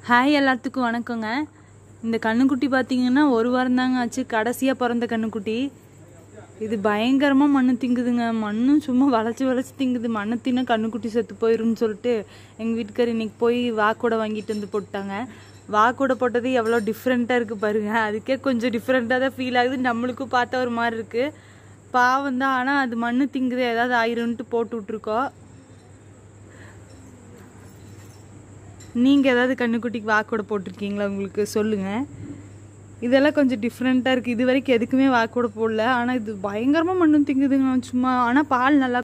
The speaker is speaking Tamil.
ஹாய் எல்லாத்துக்கும் வணக்கங்க இந்த கண்ணுக்குட்டி பார்த்தீங்கன்னா ஒரு வாரம் தாங்க ஆச்சு கடைசியாக பிறந்த கண்ணுக்குட்டி இது பயங்கரமாக மண்ணு திங்குதுங்க மண்ணும் சும்மா வளைச்சி வளைச்சி திங்குது மண்ணை தின்னா கண்ணுக்குட்டி செத்து போயிரும்னு சொல்லிட்டு எங்கள் வீட்டுக்கார் இன்னைக்கு போய் வாக்கூட வாங்கிட்டு வந்து போட்டாங்க வாக்கூட போட்டது எவ்வளோ டிஃப்ரெண்ட்டாக இருக்குது பாருங்க அதுக்கே கொஞ்சம் டிஃப்ரெண்ட்டாக தான் ஃபீல் ஆகுது நம்மளுக்கும் பார்த்தா ஒரு மாதிரி இருக்குது பாவம் தான் ஆனால் அது மண்ணு திங்குது ஏதாவது ஆயிரும்ன்ட்டு போட்டு விட்ருக்கோம் நீங்கள் ஏதாவது கண்ணுக்குட்டிக்கு வாக்கூட போட்டிருக்கீங்களா உங்களுக்கு சொல்லுங்கள் இதெல்லாம் கொஞ்சம் டிஃப்ரெண்ட்டாக இருக்குது இது வரைக்கும் எதுக்குமே வாக்கூட போடல ஆனால் இது பயங்கரமாக மண்ணும் திங்குதுங்க சும்மா ஆனால் பால் நல்லா